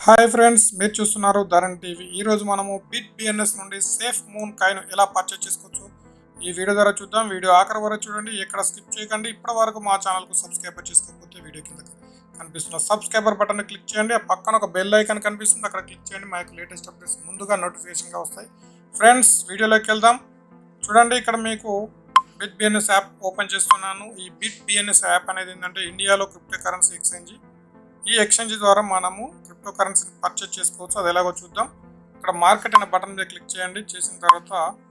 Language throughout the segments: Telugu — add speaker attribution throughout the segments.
Speaker 1: హాయ్ ఫ్రెండ్స్ మీరు చూస్తున్నారు ధరణ్ టీవీ ఈ రోజు మనము బిట్ బిఎన్ఎస్ నుండి సేఫ్ మూన్ కాయిన్ ఎలా పర్చేస్ చేసుకోవచ్చు ఈ వీడియో ద్వారా చూద్దాం వీడియో ఆఖరి వరకు చూడండి ఎక్కడ స్కిప్ చేయకండి ఇప్పటి వరకు మా ఛానల్కు సబ్స్క్రైబర్ చేసుకోకపోతే వీడియో కింద కనిపిస్తున్న సబ్స్క్రైబర్ బటన్ క్లిక్ చేయండి ఆ పక్కన ఒక బెల్ ఐకాన్ కనిపిస్తుంది అక్కడ క్లిక్ చేయండి మా యొక్క లేటెస్ట్ అప్డేట్స్ ముందుగా నోటిఫికేషన్గా వస్తాయి ఫ్రెండ్స్ వీడియోలోకి వెళ్దాం చూడండి ఇక్కడ మీకు బిట్ బిఎన్ఎస్ యాప్ ఓపెన్ చేస్తున్నాను ఈ బిట్ బిఎన్ఎస్ యాప్ అనేది ఏంటంటే ఇండియాలో క్రిప్టో కరెన్సీ ఎక్స్చేంజ్ ఈ ఎక్స్చేంజ్ ద్వారా మనము క్రిప్టో కరెన్సీని పర్చేజ్ చేసుకోవచ్చు అది ఎలాగో చూద్దాం ఇక్కడ మార్కెట్ అనే బటన్ మీద క్లిక్ చేయండి చేసిన తర్వాత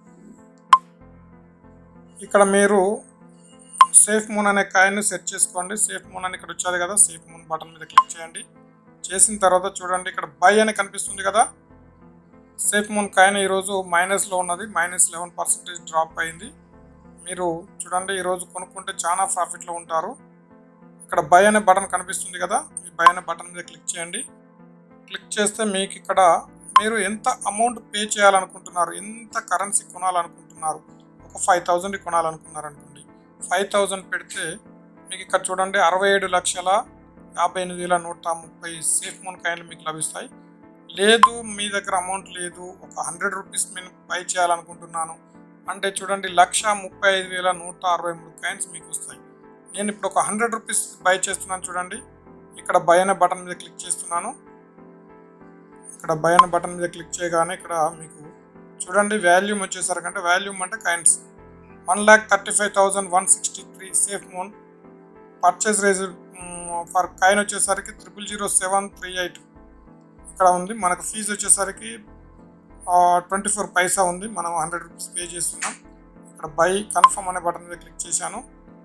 Speaker 1: ఇక్కడ మీరు సేఫ్ మూన్ అనే కాయిన్ సెట్ చేసుకోండి సేఫ్ మూన్ అని ఇక్కడ వచ్చేది కదా సేఫ్ మూన్ బటన్ మీద క్లిక్ చేయండి చేసిన తర్వాత చూడండి ఇక్కడ బై అని కనిపిస్తుంది కదా సేఫ్ మూన్ కాయిన్ ఈరోజు మైనస్లో ఉన్నది మైనస్ లెవెన్ పర్సెంటేజ్ డ్రాప్ అయింది మీరు చూడండి ఈరోజు కొనుక్కుంటే చాలా ప్రాఫిట్లో ఉంటారు ఇక్కడ బై అనే బటన్ కనిపిస్తుంది కదా ఈ బై అనే బటన్ మీద క్లిక్ చేయండి క్లిక్ చేస్తే మీకు ఇక్కడ మీరు ఎంత అమౌంట్ పే చేయాలనుకుంటున్నారు ఎంత కరెన్సీ కొనాలనుకుంటున్నారు ఒక ఫైవ్ థౌజండ్ కొనాలనుకున్నారు అనుకోండి ఫైవ్ థౌజండ్ పెడితే మీకు ఇక్కడ చూడండి అరవై ఏడు లక్షల యాభై ఎనిమిది వేల నూట ముప్పై సేఫ్ మోన్ కాయిన్లు మీకు లభిస్తాయి లేదు మీ దగ్గర అమౌంట్ లేదు ఒక హండ్రెడ్ రూపీస్ నేను పై చేయాలనుకుంటున్నాను అంటే చూడండి లక్ష ముప్పై ఐదు వేల నూట అరవై మూడు కాయిన్స్ మీకు వస్తాయి నేను ఇప్పుడు ఒక హండ్రెడ్ రూపీస్ బై చేస్తున్నాను చూడండి ఇక్కడ బై అనే బటన్ మీద క్లిక్ చేస్తున్నాను ఇక్కడ బై అనే బటన్ మీద క్లిక్ చేయగానే ఇక్కడ మీకు చూడండి వాల్యూమ్ వచ్చేసరికి అంటే వాల్యూమ్ అంటే coins one lakh thirty five thousand one sixty three safe moon purchase rate for coin వచ్చేసరికి triple zero seven three eight ఇక్కడ ఉంది మనకు ఫీజు వచ్చేసరికి ట్వంటీ ఫోర్ పైసా ఉంది మనం హండ్రెడ్ రూపీస్ పే చేస్తున్నాం ఇక్కడ బై కన్ఫర్మ్ అనే బటన్ మీద క్లిక్ చేశాను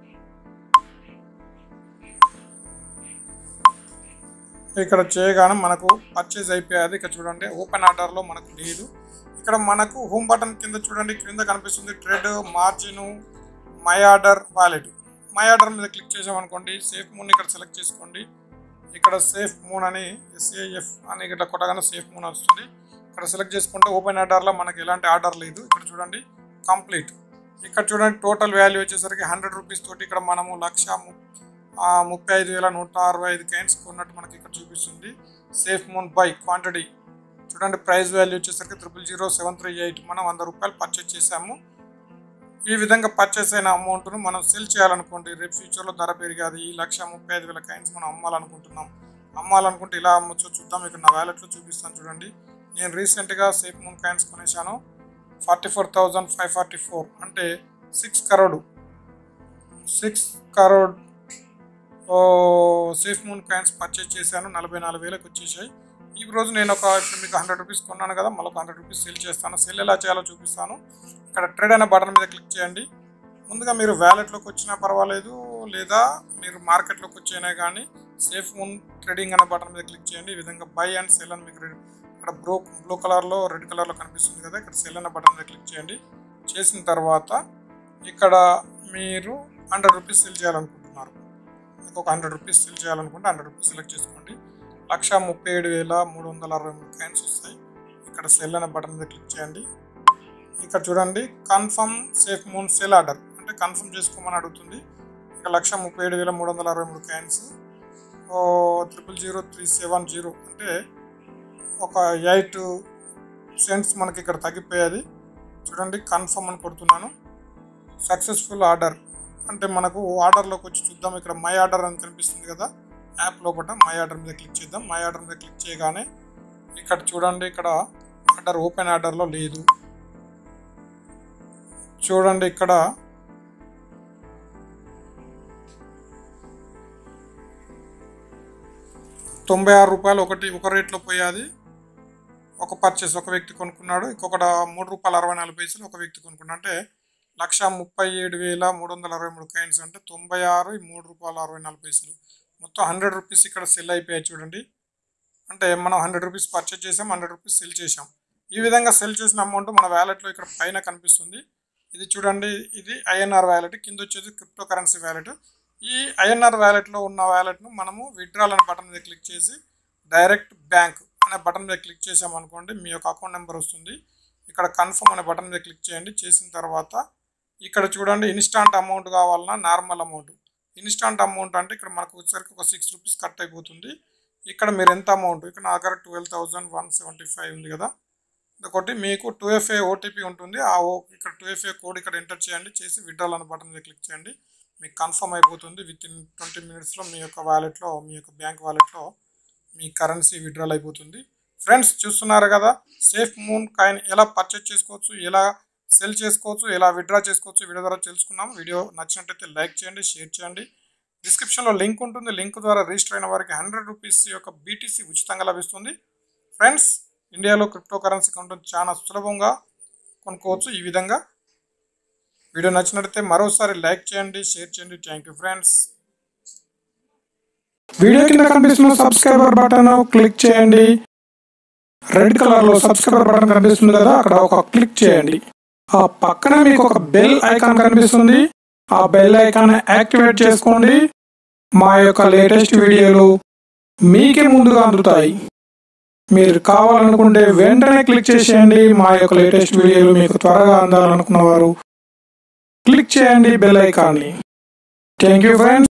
Speaker 1: ఇక్కడ చేయగానే మనకు పర్చేజ్ అయిపోయేది ఇక్కడ చూడండి ఓపెన్ ఆర్డర్లో మనకు లేదు ఇక్కడ మనకు హోమ్ బటన్ కింద చూడండి క్రింద కనిపిస్తుంది trade margin my order wallet my order మీద క్లిక్ చేసామనుకోండి సేఫ్ మూన్ ఇక్కడ సెలెక్ట్ చేసుకోండి ఇక్కడ సేఫ్ మూన్ అని ఎస్ఏఎఫ్ అని ఇట్లా కొట్టగానే సేఫ్ మూన్ వస్తుంది ఇక్కడ సెలెక్ట్ చేసుకుంటే ఓపెన్ ఆర్డర్లో మనకి ఎలాంటి ఆర్డర్ లేదు ఇక్కడ చూడండి కంప్లీట్ ఇక్కడ చూడండి టోటల్ వాల్యూ వచ్చేసరికి హండ్రెడ్ రూపీస్ తోటి ఇక్కడ మనము లక్ష ముప్పై ఐదు వేల నూట అరవై ఐదు కైన్స్ కొన్నట్టు మనకి ఇక్కడ చూపిస్తుంది సేఫ్ మూన్ బై క్వాంటిటీ చూడండి ప్రైస్ వాల్యూ వచ్చేసరికి triple zero seven three eight మనం వంద రూపాయలు పర్చేస్ చేసాము ఈ విధంగా పర్చేస్ అయిన అమౌంట్ను మనం సెల్ చేయాలనుకోండి రేపు ఫ్యూచర్లో ధర పెరిగాది ఈ లక్ష ముప్పై ఐదు వేల కైన్స్ మనం అమ్మాలనుకుంటున్నాం అమ్మాలనుకుంటే ఇలా అమ్మొచ్చో చూద్దాం ఇక్కడ నా వ్యాలెట్లో చూపిస్తాను చూడండి నేను రీసెంట్గా సేఫ్ మూన్ కాయిన్స్ కొనేసాను forty four thousand five forty four అంటే six crore six crore safe moon coins purchase చేశాను నలభై నాలుగు వేలకు వచ్చేసాయి ఈ రోజు నేను ఒక ఇప్పుడు మీకు హండ్రెడ్ రూపీస్ కొన్నాను కదా మళ్ళీ ఒక హండ్రెడ్ రూపీస్ సెల్ చేస్తాను సెల్ ఎలా చేయాలో చూపిస్తాను ఇక్కడ ట్రేడ్ అనే బటన్ మీద క్లిక్ చేయండి ముందుగా మీరు వ్యాలెట్లోకి వచ్చినా పర్వాలేదు లేదా మీరు మార్కెట్లోకి వచ్చైనా కానీ సేఫ్ మూన్ ట్రేడింగ్ అనే బటన్ మీద క్లిక్ చేయండి ఈ విధంగా బై అండ్ సెల్ అని మీకు ఇక్కడ బ్లూ బ్లూ కలర్లో రెడ్ కలర్లో కనిపిస్తుంది కదా ఇక్కడ సెల్ అనే బటన్ మీద క్లిక్ చేయండి చేసిన తర్వాత ఇక్కడ మీరు హండ్రెడ్ రూపీస్ సెల్ చేయాలనుకుంటున్నారు మీకు ఒక హండ్రెడ్ రూపీస్ సెల్ చేయాలనుకుంటే హండ్రెడ్ రూపీస్ సెలెక్ట్ చేసుకోండి లక్ష ముప్పై ఏడు వేల మూడు వందల అరవై మూడు కాయిన్స్ వస్తాయి ఇక్కడ సెల్ అనే బటన్ మీద క్లిక్ చేయండి ఇక్కడ చూడండి confirm safe moon sell order అంటే కన్ఫర్మ్ చేసుకోమని అడుగుతుంది ఇక లక్ష ముప్పై ఏడు వేల మూడు వందల అరవై మూడు coins triple zero three seven zero అంటే ఒక ఎయిట్ సెంట్స్ మనకి ఇక్కడ తగ్గిపోయేది చూడండి కన్ఫర్మ్ అని కొడుతున్నాను సక్సెస్ఫుల్ ఆర్డర్ అంటే మనకు ఆర్డర్లోకి వచ్చి చూద్దాం ఇక్కడ మై ఆర్డర్ అని కనిపిస్తుంది కదా యాప్ లోపల మై ఆర్డర్ మీద క్లిక్ చేద్దాం మై ఆర్డర్ మీద క్లిక్ చేయగానే ఇక్కడ చూడండి ఇక్కడ ఆర్డర్ ఓపెన్ ఆర్డర్లో లేదు చూడండి ఇక్కడ తొంభై ఆరు రూపాయలు ఒకటి ఒక రేట్లో పోయేది ఒక పర్చేస్ ఒక వ్యక్తి కొనుక్కున్నాడు ఇంకొకటి మూడు రూపాయలు అరవై నాలుగు పైసలు ఒక వ్యక్తి కొనుక్కున్నాడు అంటే లక్ష ముప్పై ఏడు వేల మూడు వందల అరవై మూడు కాయిన్స్ అంటే తొంభై ఆరు మూడు రూపాయలు అరవై నాలుగు పైసలు మొత్తం హండ్రెడ్ రూపీస్ ఇక్కడ సెల్ అయిపోయాయి చూడండి అంటే మనం హండ్రెడ్ రూపీస్ పర్చేజ్ చేసాం హండ్రెడ్ రూపీస్ సెల్ చేసాం ఈ విధంగా సెల్ చేసిన అమౌంట్ మన వ్యాలెట్లో ఇక్కడ పైన కనిపిస్తుంది ఇది చూడండి ఇది ఐఎన్ఆర్ వ్యాలెట్ కింద వచ్చేది క్రిప్టో కరెన్సీ వ్యాలెట్ ఈ ఐఎన్ఆర్ వ్యాలెట్లో ఉన్న వ్యాలెట్ను మనము విత్డ్రాల్ అనే బటన్ మీద క్లిక్ చేసి డైరెక్ట్ బ్యాంక్ అనే బటన్ మీద క్లిక్ చేసామనుకోండి మీ యొక్క అకౌంట్ నెంబర్ వస్తుంది ఇక్కడ కన్ఫర్మ్ అనే బటన్ మీద క్లిక్ చేయండి చేసిన తర్వాత ఇక్కడ చూడండి ఇన్స్టాంట్ అమౌంట్ కావాలన్నా నార్మల్ అమౌంట్ ఇన్స్టాంట్ అమౌంట్ అంటే ఇక్కడ మనకు వచ్చేసరికి ఒక సిక్స్ రూపీస్ కట్ అయిపోతుంది ఇక్కడ మీరు ఎంత అమౌంట్ ఇక్కడ నా దగ్గర twelve thousand one seventy five ఉంది కదా ఇంకొకటి మీకు టూ ఎఫ్ఏ ఓటీపీ ఉంటుంది ఆ ఓ ఇక్కడ టూ ఎఫ్ఏ కోడ్ ఇక్కడ ఎంటర్ చేయండి చేసి విడ్రాల్ అనే బటన్ మీద క్లిక్ చేయండి మీకు కన్ఫర్మ్ అయిపోతుంది విత్ ఇన్ ట్వంటీ మినిట్స్లో మీ యొక్క వ్యాలెట్లో మీ యొక్క బ్యాంక్ వ్యాలెట్లో మీ కరెన్సీ విడ్రాల్ అయిపోతుంది ఫ్రెండ్స్ చూస్తున్నారు కదా సేఫ్ మూన్ కాయిన్ ఎలా పర్చేజ్ చేసుకోవచ్చు ఎలా సెల్ చేసుకోవచ్చు ఎలా విడ్రా చేసుకోవచ్చు వీడియో ద్వారా తెలుసుకున్నాం వీడియో నచ్చినట్టయితే లైక్ చేయండి షేర్ చేయండి డిస్క్రిప్షన్లో లింక్ ఉంటుంది లింక్ ద్వారా రిజిస్టర్ అయిన వారికి హండ్రెడ్ రూపీస్ యొక్క బీటీసీ ఉచితంగా లభిస్తుంది ఫ్రెండ్స్ ఇండియాలో క్రిప్టో కరెన్సీ కొనడం చాలా సులభంగా కొనుక్కోవచ్చు ఈ విధంగా వీడియో నచ్చినట్లయితే మరోసారి లైక్ చేయండి షేర్ చేయండి థ్యాంక్ యూ ఫ్రెండ్స్ వీడియో కింద కనిపిస్తున్న సబ్స్క్రైబర్ బటన్ క్లిక్ చేయండి రెడ్ కలర్ లో సబ్స్క్రైబర్ బటన్ కనిపిస్తుంది కదా అక్కడ ఒక క్లిక్ చేయండి ఆ పక్కన మీకు ఒక బెల్ ఐకాన్ కనిపిస్తుంది ఆ బెల్ ఐకాన్ యాక్టివేట్ చేసుకోండి మా యొక్క లేటెస్ట్ వీడియోలు మీకే ముందుగా అందుతాయి మీరు కావాలనుకుంటే వెంటనే క్లిక్ చేసేయండి మా యొక్క లేటెస్ట్ వీడియోలు మీకు త్వరగా అందాలనుకున్న వారు క్లిక్ చేయండి బెల్ ఐకాన్ని థ్యాంక్ యూ ఫ్రెండ్స్